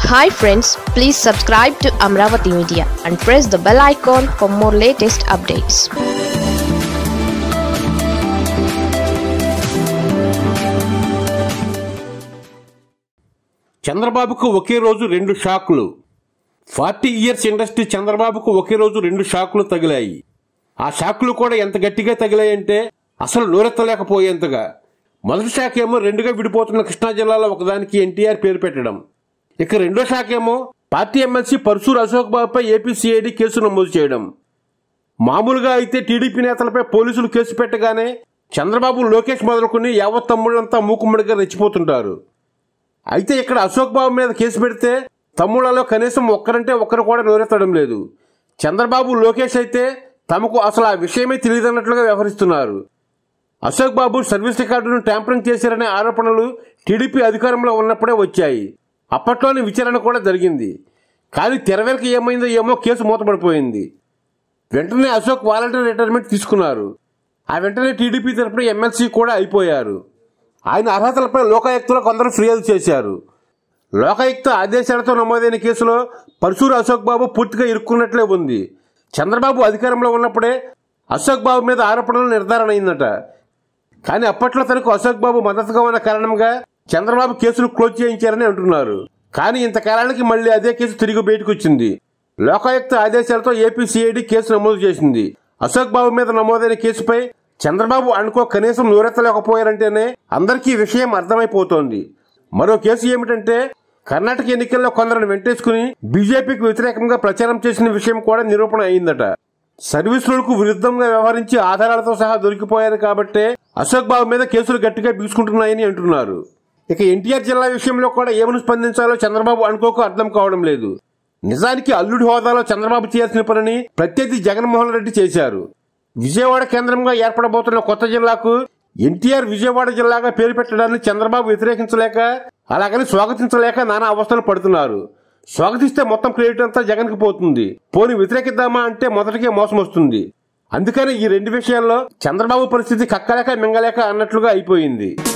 hi friends please subscribe to Amaravati media and press the bell icon for more latest updates చంద్రబాబుకు ఒకే రోజు రెండు షాకులు forty years industry చంద్రబాబుకు ఒకే రోజు రెండు షాకులు తగిలాయి ఆ షాకులు కూడా ఎంత గట్టిగా తగిలాయంటే అసలు నోరెత్తలేకపోయేంతగా మొదటి శాఖ ఏమో రెండుగా విడిపోతున్న కృష్ణా జిల్లాలో ఒకదానికి ఎన్టీఆర్ పేరు పెట్టడం ఇక రెండో శాఖ ఏమో పార్టీ ఎమ్మెల్సీ పరశూరు అశోక్ బాబుపై ఏపీ సిఐడి కేసు నమోదు చేయడం మామూలుగా అయితే టీడీపీ నేతలపై పోలీసులు కేసు పెట్టగానే చంద్రబాబు లోకేష్ మొదలుకొని యావత్ తమ్ముడంతా మూకుమ్మడిగా రెచ్చిపోతుంటారు అయితే ఇక్కడ అశోక్ బాబు మీద కేసు పెడితే తమ్ముళ్లలో కనీసం ఒక్కరంటే ఒక్కరు కూడా నోరెత్తడం లేదు చంద్రబాబు లోకేష్ అయితే తమకు అసలు ఆ విషయమే తెలియదన్నట్లుగా వ్యవహరిస్తున్నారు అశోక్ బాబు సర్వీస్ రికార్డును ట్యాంపరింగ్ చేశారనే ఆరోపణలు టీడీపీ అధికారంలో ఉన్నప్పుడే వచ్చాయి అప్పట్లోనే విచారణ కూడా జరిగింది కానీ తెర వెనక ఏమైందో ఏమో కేసు మూతపడిపోయింది వెంటనే అశోక్ వాలంటీర్ రిటైర్మెంట్ తీసుకున్నారు ఆ వెంటనే టీడీపీ తరపున ఎమ్మెల్సీ కూడా అయిపోయారు ఆయన అర్హతలపై లోకాయుక్తలో కొందరు ఫిర్యాదు చేశారు లోకాయుక్త ఆదేశాలతో నమోదైన కేసులో పరశూరు అశోక్ బాబు పూర్తిగా ఇరుక్కున్నట్లే ఉంది చంద్రబాబు అధికారంలో ఉన్నప్పుడే అశోక్ బాబు మీద ఆరోపణలు నిర్ధారణ అయిందట కానీ అప్పట్లో తనకు అశోక్ బాబు మద్దతుగా ఉన్న కారణంగా చంద్రబాబు కేసును క్లోజ్ చేయించారని అంటున్నారు కానీ ఇంతకాలానికి మళ్ళీ అదే కేసు తిరిగి బయటకు వచ్చింది లోకాయుక్త ఆదేశాలతో ఏపీ సిఐడి కేసు నమోదు చేసింది అశోక్ బాబు మీద నమోదైన కేసుపై చంద్రబాబు అనుకో కనీసం నూరెత్తలేకపోయారంటేనే అందరికీ ఈ విషయం అర్థమైపోతోంది మరో కేసు ఏమిటంటే కర్ణాటక ఎన్నికల్లో కొందరిని వెంటేసుకుని బీజేపీకి వ్యతిరేకంగా ప్రచారం చేసిన విషయం కూడా నిరూపణ అయిందట సర్వీసులకు విరుద్ధంగా వ్యవహరించి ఆధారాలతో సహా దొరికిపోయారు కాబట్టే అశోక్ బాబు మీద కేసులు గట్టిగా బీసుకుంటున్నాయని అంటున్నారు ఇక ఎన్టీఆర్ జిల్లా విషయంలో కూడా ఏమని స్పందించాలో చంద్రబాబు అనుకోక అర్థం కావడం లేదు నిజానికి అల్లుడి హోదాలో చంద్రబాబు చేయాల్సిన పనిని ప్రత్యర్థి జగన్మోహన్ రెడ్డి చేశారు విజయవాడ కేంద్రంగా ఏర్పడబోతున్న కొత్త జిల్లాకు ఎన్టీఆర్ విజయవాడ జిల్లాగా పేరు పెట్టడాన్ని చంద్రబాబు వ్యతిరేకించలేక అలాగని స్వాగతించలేక నానా అవస్థలు పడుతున్నారు స్వాగతిస్తే మొత్తం క్రెడిట్ అంతా జగన్కి పోతుంది పోని వ్యతిరేకిద్దామా అంటే మొదటికే మోసం వస్తుంది అందుకని ఈ రెండు విషయాల్లో చంద్రబాబు పరిస్థితి కక్కలేక మింగలేక అన్నట్లుగా అయిపోయింది